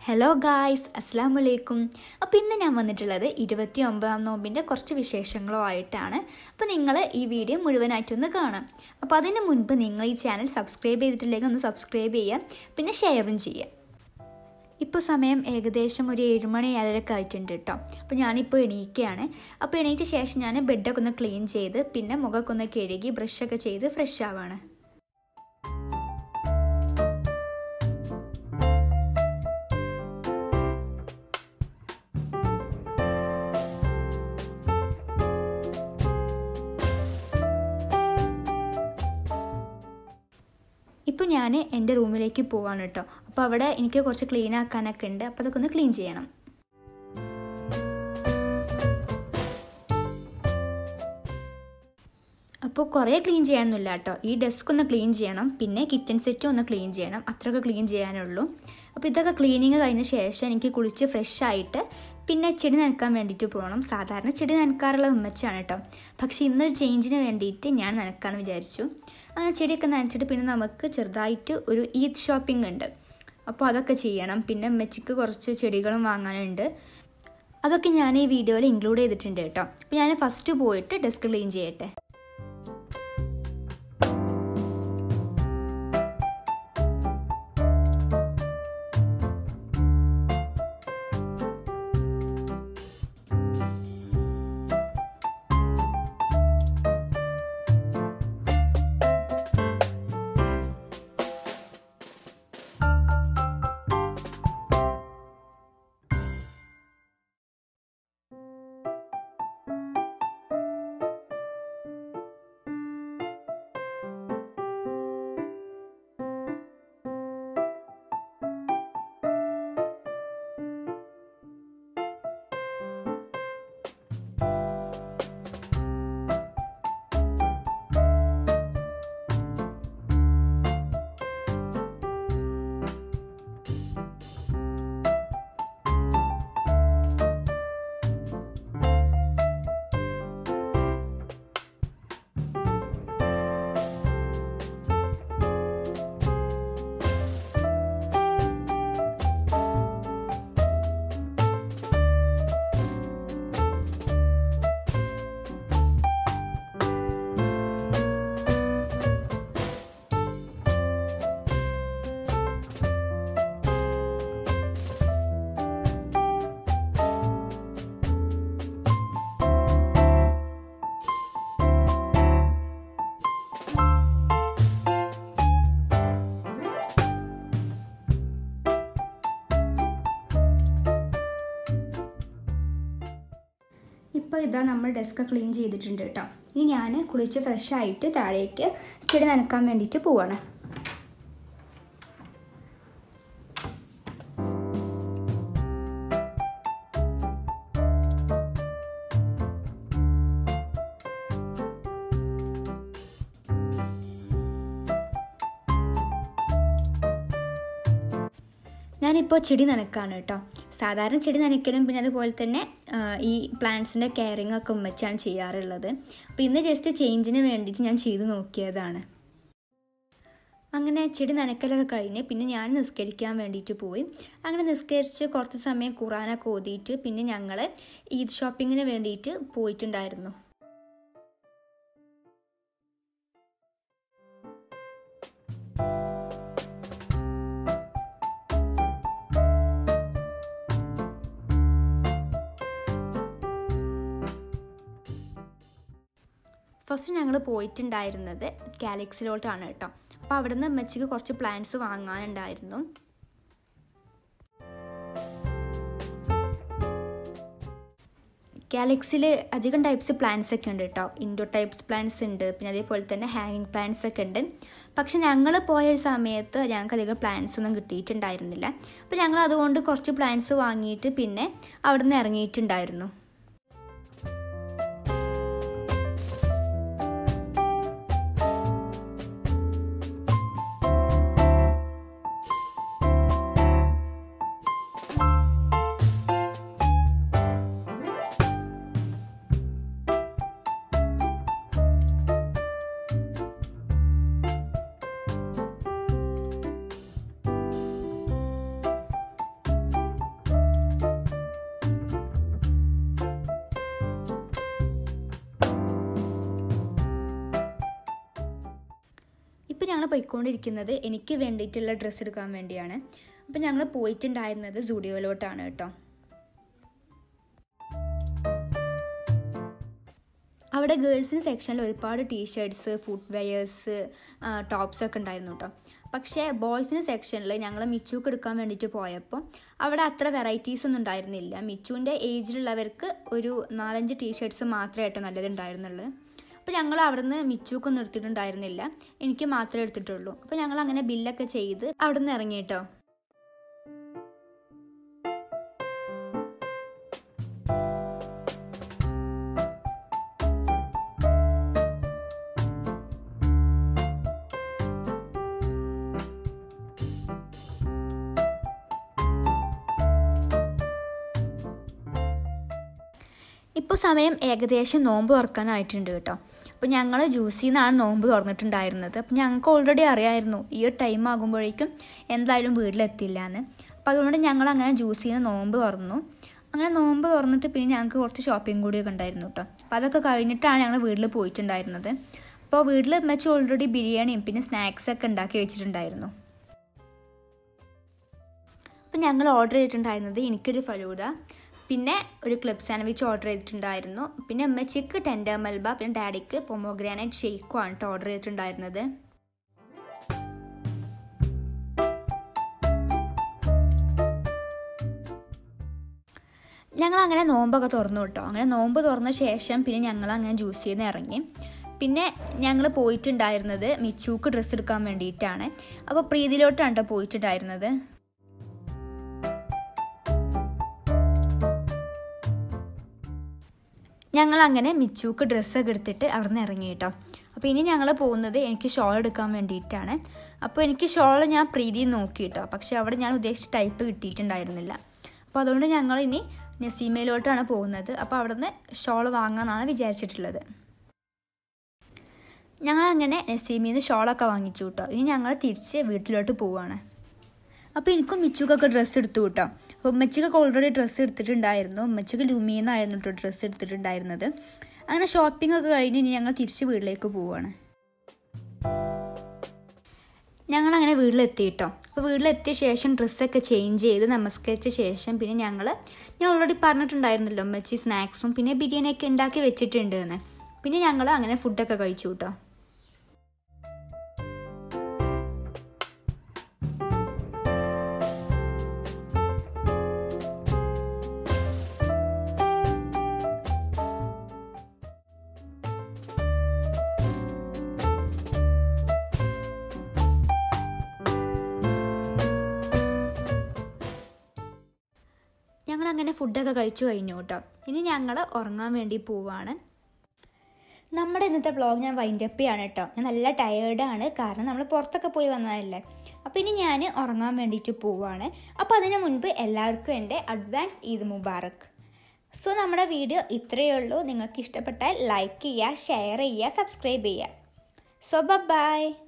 hello guys അസ്സാം വലൈക്കും അപ്പോൾ ഇന്ന് ഞാൻ വന്നിട്ടുള്ളത് ഇരുപത്തി ഒമ്പതാം നോമ്പിൻ്റെ കുറച്ച് വിശേഷങ്ങളോ ആയിട്ടാണ് അപ്പോൾ നിങ്ങൾ ഈ വീഡിയോ മുഴുവനായിട്ടൊന്ന് കാണാം അപ്പോൾ അതിന് മുൻപ് നിങ്ങൾ ഈ ചാനൽ സബ്സ്ക്രൈബ് ചെയ്തിട്ടില്ലെങ്കിൽ ഒന്ന് സബ്സ്ക്രൈബ് ചെയ്യുക പിന്നെ ഷെയറും ചെയ്യുക ഇപ്പോൾ സമയം ഏകദേശം ഒരു ഏഴുമണി ഏഴരക്ക് ആയിട്ടുണ്ട് കേട്ടോ അപ്പോൾ ഞാനിപ്പോൾ എണീക്കുകയാണ് അപ്പോൾ എണീറ്റ ശേഷം ഞാൻ ബെഡൊക്കെ ഒന്ന് ക്ലീൻ ചെയ്ത് പിന്നെ മുഖമൊക്കെ ഒന്ന് കഴുകി ബ്രഷൊക്കെ ചെയ്ത് ഫ്രഷ് ആവാണ് ഇപ്പോൾ ഞാൻ എൻ്റെ റൂമിലേക്ക് പോവാണ് കേട്ടോ അപ്പോൾ അവിടെ എനിക്ക് കുറച്ച് ക്ലീൻ ആക്കാനൊക്കെ ഉണ്ട് അപ്പോൾ അതൊക്കെ ഒന്ന് ക്ലീൻ ചെയ്യണം അപ്പോൾ കുറേ ക്ലീൻ ചെയ്യാനൊന്നുമില്ല കേട്ടോ ഈ ഡെസ്ക് ഒന്ന് ക്ലീൻ ചെയ്യണം പിന്നെ കിച്ചൺ സെറ്റും ഒന്ന് ക്ലീൻ ചെയ്യണം അത്രയൊക്കെ ക്ലീൻ ചെയ്യാനുള്ളൂ അപ്പോൾ ഇതൊക്കെ ക്ലീനിങ് കഴിഞ്ഞ ശേഷം എനിക്ക് കുളിച്ച് ഫ്രഷ് ആയിട്ട് പിന്നെ ചെടി നനക്കാൻ വേണ്ടിയിട്ട് പോകണം സാധാരണ ചെടി നനക്കാറുള്ളത് ഉമ്മച്ചാണ് കേട്ടോ പക്ഷേ ഇന്നൊരു ചേഞ്ചിന് വേണ്ടിയിട്ട് ഞാൻ നനക്കാമെന്ന് വിചാരിച്ചു അങ്ങനെ ചെടിയൊക്കെ നനച്ചിട്ട് പിന്നെ നമുക്ക് ചെറുതായിട്ട് ഒരു ഈദ് ഷോപ്പിംഗ് ഉണ്ട് അപ്പോൾ അതൊക്കെ ചെയ്യണം പിന്നെ ഉമ്മച്ചിക്ക് കുറച്ച് ചെടികളും വാങ്ങാനുണ്ട് അതൊക്കെ ഞാൻ ഈ വീഡിയോയിൽ ഇൻക്ലൂഡ് ചെയ്തിട്ടുണ്ട് കേട്ടോ അപ്പോൾ ഞാൻ ഫസ്റ്റ് പോയിട്ട് ഡെസ്ക് ക്ലീൻ ചെയ്യട്ടെ ഇപ്പോൾ ഇതാ നമ്മൾ ഡെസ്ക് ക്ലീൻ ചെയ്തിട്ടുണ്ട് കേട്ടോ ഇനി ഞാൻ കുളിച്ച് ഫ്രഷ് ആയിട്ട് താഴേക്ക് ചെടി നനക്കാൻ വേണ്ടിയിട്ട് പോവാണ് ഞാനിപ്പോൾ ചെടി നനക്കാണ് കേട്ടോ സാധാരണ ചെടി നനയ്ക്കലും പിന്നെ അതുപോലെ തന്നെ ഈ പ്ലാന്റ്സിൻ്റെ കെയറിങ് ഒക്കെ ഉമ്മച്ചാണ് ചെയ്യാറുള്ളത് അപ്പോൾ ഇന്ന് ജസ്റ്റ് ചേഞ്ചിന് വേണ്ടിയിട്ട് ഞാൻ ചെയ്തു നോക്കിയതാണ് അങ്ങനെ ചെടി നനക്കലൊക്കെ കഴിഞ്ഞ് പിന്നെ ഞാൻ നിസ്കരിക്കാൻ വേണ്ടിയിട്ട് പോയി അങ്ങനെ നിസ്കരിച്ച് കുറച്ച് സമയം ഖുറാനൊക്കെ ഓതിയിട്ട് പിന്നെ ഞങ്ങൾ ഈദ് ഷോപ്പിങ്ങിന് വേണ്ടിയിട്ട് പോയിട്ടുണ്ടായിരുന്നു ഫസ്റ്റ് ഞങ്ങൾ പോയിട്ടുണ്ടായിരുന്നത് ഗാലക്സിലോട്ടാണ് കേട്ടോ അപ്പോൾ അവിടുന്ന് അമ്മച്ചിക്ക് കുറച്ച് പ്ലാന്റ്സ് വാങ്ങാനുണ്ടായിരുന്നു ഗാലക്സിയിൽ അധികം ടൈപ്സ് പ്ലാന്റ്സ് ഒക്കെ ഉണ്ട് കേട്ടോ ഇൻഡോർ ടൈപ്സ് പ്ലാന്റ്സ് ഉണ്ട് പിന്നെ അതേപോലെ തന്നെ ഹാങ്ങിങ് പ്ലാന്റ്സ് ഒക്കെ ഉണ്ട് പക്ഷെ ഞങ്ങൾ പോയ സമയത്ത് ഞങ്ങൾക്ക് അധികം പ്ലാന്റ്സ് ഒന്നും കിട്ടിയിട്ടുണ്ടായിരുന്നില്ല അപ്പോൾ ഞങ്ങൾ അതുകൊണ്ട് കുറച്ച് പ്ലാന്റ്സ് വാങ്ങിയിട്ട് പിന്നെ അവിടുന്ന് ഇറങ്ങിയിട്ടുണ്ടായിരുന്നു ഞങ്ങൾ പോയിക്കൊണ്ടിരിക്കുന്നത് എനിക്ക് വേണ്ടിയിട്ടുള്ള ഡ്രസ്സ് എടുക്കാൻ വേണ്ടിയാണ് അപ്പോൾ ഞങ്ങൾ പോയിട്ടുണ്ടായിരുന്നത് സുഡിയോയിലോട്ടാണ് കേട്ടോ അവിടെ ഗേൾസിന് സെക്ഷനിൽ ഒരുപാട് ടീഷർട്ട്സ് ഫുഡ് വെയേഴ്സ് ടോപ്സ് ഒക്കെ ഉണ്ടായിരുന്നു കേട്ടോ പക്ഷേ ബോയ്സിന് സെക്ഷനിൽ ഞങ്ങൾ മിച്ചുക്ക് എടുക്കാൻ വേണ്ടിയിട്ട് പോയപ്പോൾ അവിടെ അത്ര വെറൈറ്റീസ് ഒന്നും ഉണ്ടായിരുന്നില്ല മിച്ചുവിൻ്റെ ഏജിലുള്ളവർക്ക് ഒരു നാലഞ്ച് ടീഷർട്ട്സ് മാത്രമേ ആയിട്ട് നല്ലതുണ്ടായിരുന്നുള്ളൂ അപ്പോൾ ഞങ്ങൾ അവിടുന്ന് മിച്ചുക്കൊന്നും എടുത്തിട്ടുണ്ടായിരുന്നില്ല എനിക്ക് മാത്രമേ എടുത്തിട്ടുള്ളൂ അപ്പോൾ ഞങ്ങൾ അങ്ങനെ ബില്ലൊക്കെ ചെയ്ത് അവിടുന്ന് ഇറങ്ങി കേട്ടോ ഇപ്പോൾ സമയം ഏകദേശം നോമ്പ് തുറക്കാനായിട്ടുണ്ട് കേട്ടോ അപ്പോൾ ഞങ്ങൾ ജ്യൂസിൽ നിന്നാണ് നോമ്പ് തുറന്നിട്ടുണ്ടായിരുന്നത് അപ്പോൾ ഞങ്ങൾക്ക് ഓൾറെഡി അറിയായിരുന്നു ഈ ഒരു ടൈം ആകുമ്പോഴേക്കും എന്തായാലും വീട്ടിലെത്തില്ല എന്ന് അപ്പോൾ അതുകൊണ്ട് ഞങ്ങൾ അങ്ങനെ ജ്യൂസിൽ നിന്ന് നോമ്പ് തുറന്നു അങ്ങനെ നോമ്പ് തുറന്നിട്ട് പിന്നെ ഞങ്ങൾക്ക് കുറച്ച് ഷോപ്പിംഗ് കൂടിയൊക്കെ ഉണ്ടായിരുന്നു കേട്ടോ അപ്പോൾ അതൊക്കെ കഴിഞ്ഞിട്ടാണ് ഞങ്ങൾ വീട്ടിൽ പോയിട്ടുണ്ടായിരുന്നത് അപ്പോൾ വീട്ടിൽ വെച്ച് ഓൾറെഡി ബിരിയാണിയും പിന്നെ സ്നാക്സ് ഒക്കെ ഉണ്ടാക്കി വെച്ചിട്ടുണ്ടായിരുന്നു അപ്പം ഞങ്ങൾ ഓർഡർ ചെയ്തിട്ടുണ്ടായിരുന്നത് എനിക്കൊരു ഫലൂദ പിന്നെ ഒരു ക്ലബ് സാൻഡ്വിച്ച് ഓർഡർ ചെയ്തിട്ടുണ്ടായിരുന്നു പിന്നെ അമ്മച്ചിക്ക് ടെൻഡർ മൽബ പിന്നെ ഡാഡിക്ക് പൊമോഗ്രാനൈറ്റ് ഷെയ്ക്കും ആണ് കേട്ടോ ഓർഡർ ചെയ്തിട്ടുണ്ടായിരുന്നത് ഞങ്ങൾ അങ്ങനെ നോമ്പൊക്കെ തുറന്നു കേട്ടോ അങ്ങനെ നോമ്പ് തുറന്ന ശേഷം പിന്നെ ഞങ്ങൾ അങ്ങനെ ജ്യൂസ് ചെയ്ത് ഇറങ്ങി പിന്നെ ഞങ്ങൾ പോയിട്ടുണ്ടായിരുന്നത് മിച്ചൂക്ക് ഡ്രസ്സ് എടുക്കാൻ വേണ്ടിയിട്ടാണ് അപ്പോൾ പ്രീതിയിലോട്ടാണ് കേട്ടോ പോയിട്ടുണ്ടായിരുന്നത് ഞങ്ങൾ അങ്ങനെ മിച്ചൂക്ക് ഡ്രസ്സൊക്കെ എടുത്തിട്ട് അവിടെ നിന്ന് ഇറങ്ങി കേട്ടോ അപ്പോൾ ഇനി ഞങ്ങൾ പോകുന്നത് എനിക്ക് ഷോൾ എടുക്കാൻ വേണ്ടിയിട്ടാണ് അപ്പോൾ എനിക്ക് ഷോൾ ഞാൻ പ്രീതി നോക്കി കേട്ടോ പക്ഷേ അവിടെ ഞാൻ ഉദ്ദേശിച്ച ടൈപ്പ് കിട്ടിയിട്ടുണ്ടായിരുന്നില്ല അപ്പോൾ അതുകൊണ്ട് ഞങ്ങൾ ഇനി നസീമയിലോട്ടാണ് പോകുന്നത് അപ്പോൾ അവിടെ നിന്ന് ഷോൾ വാങ്ങാമെന്നാണ് വിചാരിച്ചിട്ടുള്ളത് ഞങ്ങൾ അങ്ങനെ നസീമിൽ നിന്ന് ഷോളൊക്കെ വാങ്ങിച്ചു കേട്ടോ ഇനി ഞങ്ങൾ തിരിച്ച് വീട്ടിലോട്ട് പോവുകയാണ് അപ്പോൾ എനിക്കും മിച്ചുക്കൊക്കെ ഡ്രസ്സ് എടുത്തു കേട്ടോ അപ്പോൾ ഉമ്മച്ചിക്കൊക്കെ ഓൾറെഡി ഡ്രസ്സ് എടുത്തിട്ടുണ്ടായിരുന്നു ഉമ്മച്ചിക്ക് ലുമിന്നായിരുന്നു കേട്ടോ ഡ്രസ്സ് എടുത്തിട്ടുണ്ടായിരുന്നത് അങ്ങനെ ഷോപ്പിംഗ് ഒക്കെ കഴിഞ്ഞ് ഇനി ഞങ്ങൾ തിരിച്ച് വീട്ടിലേക്ക് പോവുകയാണ് ഞങ്ങളങ്ങനെ വീട്ടിലെത്തി കേട്ടോ അപ്പോൾ വീട്ടിലെത്തിയ ശേഷം ഡ്രസ്സൊക്കെ ചേഞ്ച് ചെയ്ത് നമസ്കരിച്ച ശേഷം പിന്നെ ഞങ്ങൾ ഞാൻ ഓൾറെഡി പറഞ്ഞിട്ടുണ്ടായിരുന്നല്ലോ ഉമ്മച്ചി സ്നാക്സും പിന്നെ ബിരിയാണിയൊക്കെ ഉണ്ടാക്കി വെച്ചിട്ടുണ്ട് എന്ന് പിന്നെ ഞങ്ങൾ അങ്ങനെ ഫുഡൊക്കെ കഴിച്ചു കേട്ടോ ഞങ്ങൾ അങ്ങനെ ഫുഡൊക്കെ കഴിച്ചു കഴിഞ്ഞു കേട്ടോ ഇനി ഞങ്ങൾ ഉറങ്ങാൻ വേണ്ടി പോവാണ് നമ്മുടെ ഇന്നത്തെ വ്ളോഗ് ഞാൻ വൈൻഡപ്പ് ചെയ്യാണ് കേട്ടോ ഞാൻ നല്ല ടയേർഡാണ് കാരണം നമ്മൾ പുറത്തൊക്കെ പോയി വന്നതല്ലേ അപ്പോൾ ഇനി ഞാൻ ഉറങ്ങാൻ വേണ്ടിയിട്ട് പോവാണ് അപ്പോൾ അതിന് മുൻപ് എല്ലാവർക്കും എൻ്റെ അഡ്വാൻസ് ഈദ് മുബാറക്ക് സോ നമ്മുടെ വീഡിയോ ഇത്രയേ ഉള്ളൂ നിങ്ങൾക്ക് ഇഷ്ടപ്പെട്ടാൽ ലൈക്ക് ചെയ്യുക ഷെയർ ചെയ്യുക സബ്സ്ക്രൈബ് ചെയ്യുക സോ ബൈ